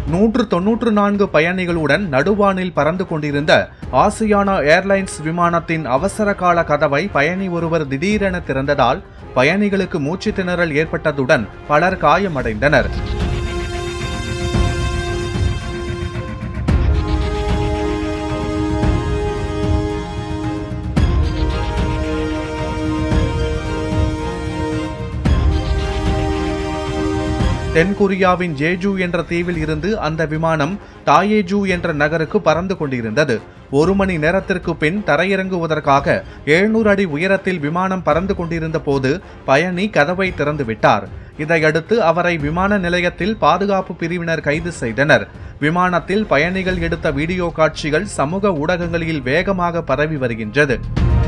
நூற்று தொன்னூற்று நான்கு பயணிகளுடன் நடுவானில் பறந்து கொண்டிருந்த ஆசியானா ஏர்லைன்ஸ் விமானத்தின் அவசர கால கதவை பயணி ஒருவர் திடீரென திறந்ததால் பயணிகளுக்கு மூச்சு திணறல் ஏற்பட்டதுடன் பலர் காயமடைந்தனர் தென்கொரியாவின் ஜேஜூ என்ற தீவில் இருந்து அந்த விமானம் தாயேஜூ என்ற நகருக்கு பறந்து கொண்டிருந்தது ஒரு மணி நேரத்திற்கு பின் தரையிறங்குவதற்காக எழுநூறு அடி உயரத்தில் விமானம் பறந்து கொண்டிருந்த போது பயணி கதவை திறந்து விட்டார் இதையடுத்து அவரை விமான நிலையத்தில் பாதுகாப்பு பிரிவினர் கைது செய்தனர் விமானத்தில் பயணிகள் எடுத்த வீடியோ காட்சிகள் சமூக ஊடகங்களில் வேகமாக பரவி வருகின்றது